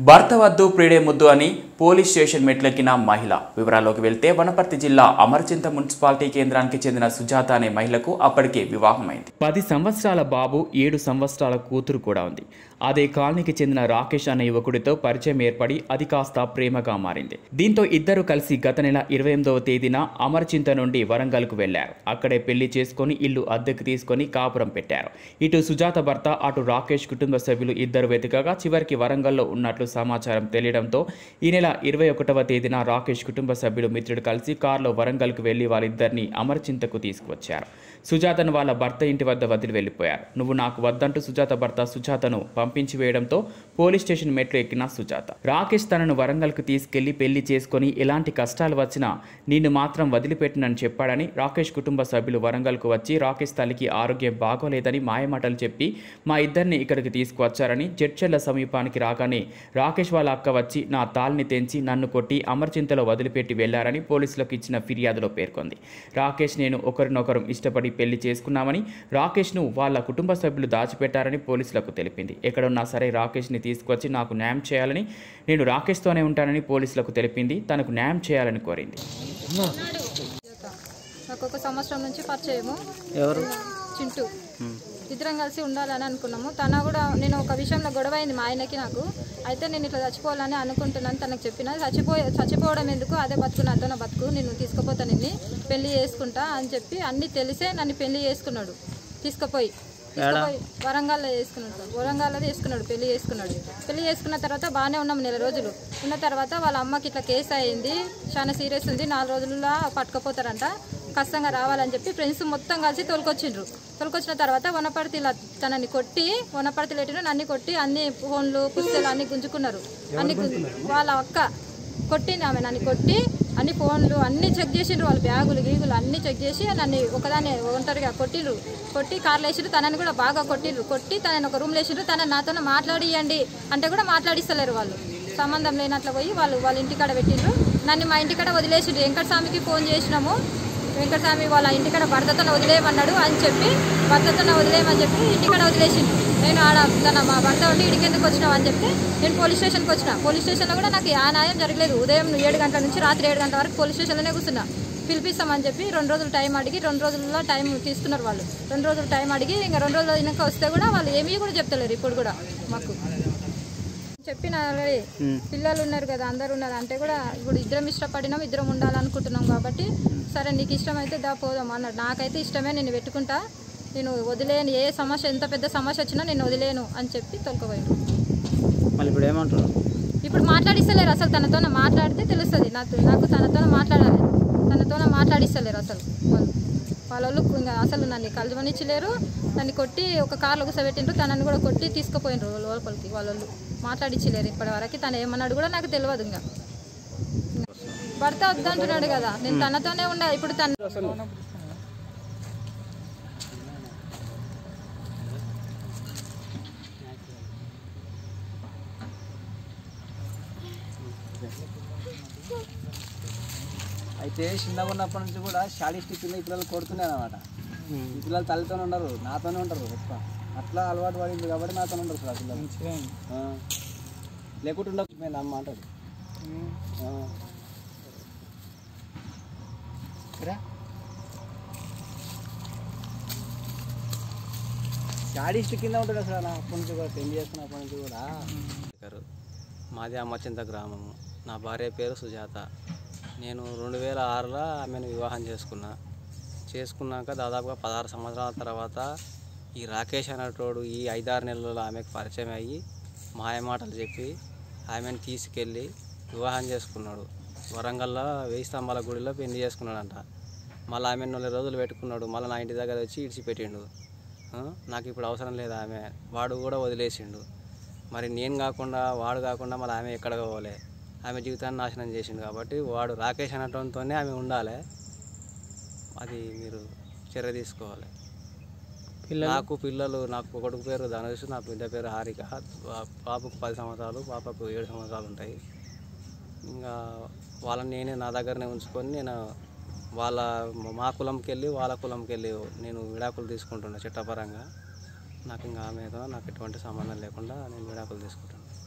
భర్త వద్దు ప్రీడే ముద్దు అని పోలీస్ స్టేషన్ మెట్లెక్కిన మహిళ వివరాల్లోకి వెళ్తే వనపర్తి జిల్లా అమర్చింత మున్సిపాలిటీ కేంద్రానికి చెందిన సుజాత అనే మహిళకు అప్పటికే వివాహమైంది పది సంవత్సరాల బాబు ఏడు సంవత్సరాల కూతురు కూడా ఉంది అదే కాలనీకి చెందిన రాకేష్ అనే యువకుడితో పరిచయం ఏర్పడి అది కాస్త ప్రేమగా మారింది దీంతో ఇద్దరు కలిసి గత నెల ఇరవై ఎనిమిదవ తేదీన అమర్చింత నుండి వరంగల్కు వెళ్లారు అక్కడే పెళ్లి చేసుకొని ఇల్లు అద్దెకు తీసుకొని కాపురం పెట్టారు ఇటు సుజాత భర్త అటు రాకేష్ కుటుంబ సభ్యులు ఇద్దరు వెతకగా చివరికి వరంగల్లో ఉన్నట్లు సమాచారం తెలియడంతో ఈ నెల ఇరవై ఒకటవ తేదీన రాకేష్ కుటుంబ సభ్యులు మిత్రుడు కలిసి కారులో వరంగల్కు వెళ్లి వాళ్ళిద్దరిని అమర్చింతకు తీసుకువచ్చారు సుజాతను వాళ్ళ భర్త ఇంటి వద్ద వదిలి వెళ్ళిపోయారు నువ్వు నాకు వద్దంటూ సుజాత భర్త సుజాతను పంపించి వేయడంతో పోలీస్ స్టేషన్ మెట్లు ఎక్కిన సుజాత రాకేష్ తనను వరంగల్కు తీసుకెళ్లి పెళ్లి చేసుకొని ఎలాంటి కష్టాలు వచ్చినా నిన్ను మాత్రం వదిలిపెట్టినని చెప్పాడని రాకేష్ కుటుంబ సభ్యులు వరంగల్కు వచ్చి రాకేష్ తల్లికి ఆరోగ్యం బాగోలేదని మాయమాటలు చెప్పి మా ఇద్దరిని ఇక్కడికి తీసుకువచ్చారని జడ్చెర్ల సమీపానికి రాగానే రాకేష్ వాళ్ళ అక్క వచ్చి నా తాల్ని తెంచి నన్ను కొట్టి అమర్చింతలో వదిలిపెట్టి వెళ్లారని పోలీసులకు ఇచ్చిన ఫిర్యాదులో పేర్కొంది రాకేష్ నేను ఒకరినొకరు ఇష్టపడి పెళ్లి చేసుకున్నామని రాకేష్ను వాళ్ళ కుటుంబ సభ్యులు దాచిపెట్టారని పోలీసులకు తెలిపింది ఎక్కడున్నా సరే రాకేష్ని తీసుకొచ్చి నాకు న్యాయం చేయాలని నేను రాకేష్తోనే ఉంటానని పోలీసులకు తెలిపింది తనకు న్యాయం చేయాలని కోరింది నాకు ఒక సంవత్సరం నుంచి పరిచయము ఎవరు చింటూ ఇద్దరం కలిసి ఉండాలని అనుకున్నాము తన కూడా నేను ఒక విషయంలో గొడవ అయింది మా ఆయనకి నాకు అయితే నేను ఇట్లా చచ్చిపోవాలని అనుకుంటున్నాను తనకు చెప్పిన చచ్చిపోయే చచ్చిపోవడం ఎందుకు అదే బతుకు నాతో నా బతుకు నేను తీసుకుపోతా నిన్ను పెళ్లి చేసుకుంటా అని చెప్పి అన్నీ తెలిసే నన్ను పెళ్లి చేసుకున్నాడు తీసుకుపోయి తీసుకుపోయి వరంగల్లో చేసుకున్నాడు సార్ వరంగల్లో చేసుకున్నాడు పెళ్లి చేసుకున్నాడు పెళ్లి చేసుకున్న తర్వాత బాగానే ఉన్నాం నెల రోజులు ఉన్న తర్వాత వాళ్ళ అమ్మకి ఇట్లా కేసు అయింది చాలా సీరియస్ ఉంది నాలుగు రోజుల్లో పట్టుకపోతారంట కష్టంగా రావాలని చెప్పి ఫ్రెండ్స్ మొత్తం కలిసి తోలుకొచ్చిండ్రు తోలుకొచ్చిన తర్వాత వనపర్తిలో తనని కొట్టి వనపర్తిలో ఎట్టిన నన్ను కొట్టి అన్ని ఫోన్లు పుస్తకాలు అన్ని గుంజుకున్నారు అన్ని గుంజు వాళ్ళ అక్క కొట్టింది ఆమె నన్ను కొట్టి అన్ని ఫోన్లు అన్ని చెక్ చేసిండ్రు వాళ్ళ బ్యాగులు గీగులు అన్ని చెక్ చేసి నన్ను ఒకదాన్ని ఒంటరిగా కొట్టిండ్రు కొట్టి కార్లు వేసిండ్రు తనని కూడా బాగా కొట్టిండ్రు కొట్టి తనని ఒక రూమ్లో వేసిండ్రు తనని నాతో మాట్లాడియండి అంటే కూడా మాట్లాడిస్తలేరు వాళ్ళు సంబంధం లేనట్లు పోయి వాళ్ళు వాళ్ళ ఇంటికాడ పెట్టిండ్రు నన్ను మా ఇంటికాడ వదిలేసిండ్రు వెంకటస్వామికి ఫోన్ చేసినాము వెంకటస్వామి వాళ్ళ ఇంటికాడ భర్తతో వదిలేయమన్నాడు అని చెప్పి భర్తతో వదిలేయమని చెప్పి ఇంటికాడ వదిలేసిండు నేను ఆడ తన మా భర్త ఉండి ఇడికి ఎందుకు వచ్చినావు అని చెప్పి నేను పోలీస్ స్టేషన్కి వచ్చిన పోలీస్ స్టేషన్లో కూడా నాకు ఆ న్యాయం జరగలేదు ఉదయం ఏడు గంటల నుంచి రాత్రి ఏడు గంటల వరకు పోలీస్ స్టేషన్లోనే కూర్చున్నా పిలిపిస్తామని చెప్పి రెండు రోజులు టైం అడిగి రెండు రోజుల్లో టైం తీసుకున్నారు వాళ్ళు రెండు రోజులు టైం అడిగి ఇంకా రెండు రోజులు అయినాక వస్తే కూడా వాళ్ళు ఏమీ కూడా చెప్తలేరు ఇప్పుడు కూడా మాకు చెప్పిన already. పిల్లలు ఉన్నారు కదా అందరు ఉన్నారు అంటే కూడా ఇప్పుడు ఇద్దరం ఇష్టపడినాం ఇద్దరం ఉండాలనుకుంటున్నాం కాబట్టి సరే నీకు ఇష్టమైతే దా పోదాం అన్నాడు నాకైతే ఇష్టమే నేను పెట్టుకుంటా నేను వదిలేను ఏ సమస్య ఎంత పెద్ద సమస్య వచ్చినా నేను వదిలేను అని చెప్పి తొలకపోయాను మళ్ళీ ఇప్పుడు ఏమంటారు ఇప్పుడు మాట్లాడిస్తలేరు అసలు తనతో మాట్లాడితే తెలుస్తుంది నాకు నాకు తనతో మాట్లాడాలి తనతో మాట్లాడిస్తలేరు అసలు వాళ్ళు వాళ్ళు ఇంకా అసలు నన్ను కలవనిచ్చలేరు నన్ను కొట్టి ఒక కార్లో కూర్చోబెట్టిండ్రు తనని కూడా కొట్టి తీసుకుపోయినరు లోపలికి వాళ్ళు మాట్లాడించలేరు ఇప్పటి వరకు తను ఏమన్నాడు కూడా నాకు తెలియదు ఇంకా భర్త వద్దంటున్నాడు కదా నేను తనతోనే ఉండా ఇప్పుడు తను అయితే చిన్నగా ఉన్నప్పటి నుంచి కూడా షాడీ కింద ఈ పిల్లలు కొడుతున్నాయి అనమాట ఈ పిల్లలు తల్లితోనే ఉండరు నాతోనే ఉంటారు ఎక్కువ అట్లా అలవాటు పడింది కాబట్టి నాతోనే ఉండరు సార్ ఆ పిల్లలు ఆ. లేకుంటే ఉండకపోయింది అమ్మ అంటారు ఆ. షాడీస్ట్ కింద ఉంటాడు సార్ నా అప్పటి నుంచి కూడా పెళ్లి చేసుకున్నప్పటి నుంచి కూడా గారు మాది అమ్మచింత గ్రామము నా భార్య పేరు సుజాత నేను రెండు వేల ఆరులో ఆమెను వివాహం చేసుకున్నా చేసుకున్నాక దాదాపుగా పదహారు సంవత్సరాల తర్వాత ఈ రాకేష్ అనేటోడు ఈ ఐదారు నెలల్లో ఆమెకు పరిచయం అయ్యి మాయమాటలు చెప్పి ఆమెను తీసుకెళ్ళి వివాహం చేసుకున్నాడు వరంగల్లో వెయ్యి స్తంభాల గుడిలో పెళ్లి చేసుకున్నాడంట మళ్ళీ ఆమె నెల రోజులు పెట్టుకున్నాడు మళ్ళీ నా ఇంటి దగ్గర వచ్చి ఇడిచిపెట్టిండు ఆ, నాకు ఇప్పుడు అవసరం లేదు ఆమె వాడు కూడా వదిలేసిండు మరి నేను కాకుండా వాడు కాకుండా మళ్ళీ ఆమె ఎక్కడ పోవాలి ఆమె జీవితాన్ని నాశనం చేసిండు కాబట్టి వాడు రాకేష్ అనటంతోనే ఆమె ఉండాలి అది మీరు చర్య తీసుకోవాలి నాకు పిల్లలు నాకు కొడుకు పేరు ధనుష్ నా బిడ్డ పేరు హారిక పా- పాపకు పది సంవత్సరాలు పాపకు ఏడు సంవత్సరాలు ఉంటాయి ఇంకా వాళ్ళని నేనే నా దగ్గరనే ఉంచుకొని నేను వాళ్ళ మా కులంకి వెళ్ళి వాళ్ళ కులంకి వెళ్ళి నేను విడాకులు తీసుకుంటున్నా చట్టపరంగా నాకు ఇంకా ఆమెతో నాకు ఎటువంటి సంబంధం లేకుండా నేను విడాకులు తీసుకుంటున్నాను